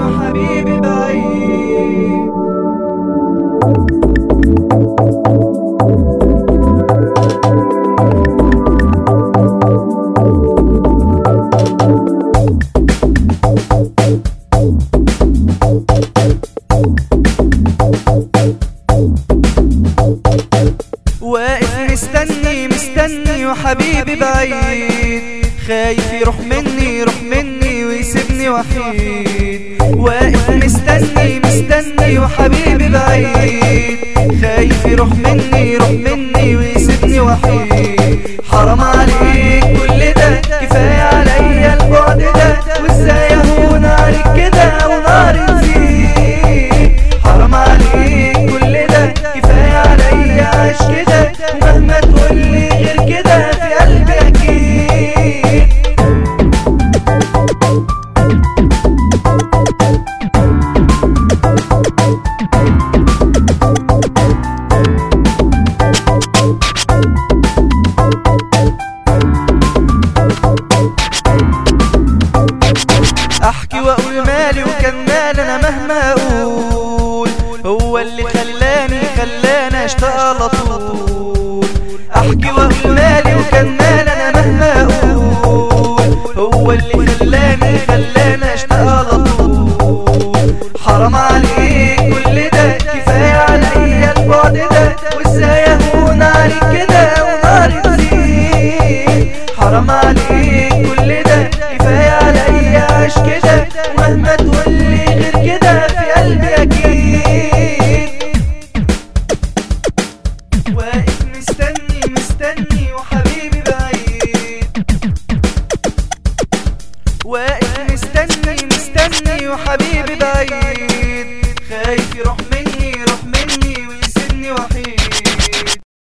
وحبيبي بعيد واقف مستني مستني وحبيبي بعيد خايف يروح مني يروح مني ويسيبني وحيد واقف مستني مستني وحبيبي بعيد خايف يروح مني يروح مني ويسيبني وحيد حرام عليك كل ده كفاية عليا البعد ده وازاي اهون عليك كده ونار تزيد حرام عليك كل ده كفاية عليا عيش كده ومهما تقولي غير كده في قلبي اكيد احكي واقول مالي وكان مال انا مهما اقول هو اللي خلاني خلاني اشتاق على طول احكي واقول مالي وكان مال انا مهما اقول هو اللي خلاني خلاني اشتاق على طول حرام عليك كل ده كفايه عليا البعد ده وازاي اهون عليك كده ونار تزيد حرام عليك كل ده كفايه عليا عيش كده ومهما تقولي غير كده في قلبي اكيد واقف مستني مستني وحبيبي بعيد واقف مستني مستني وحبيبي بعيد خايف يروح مني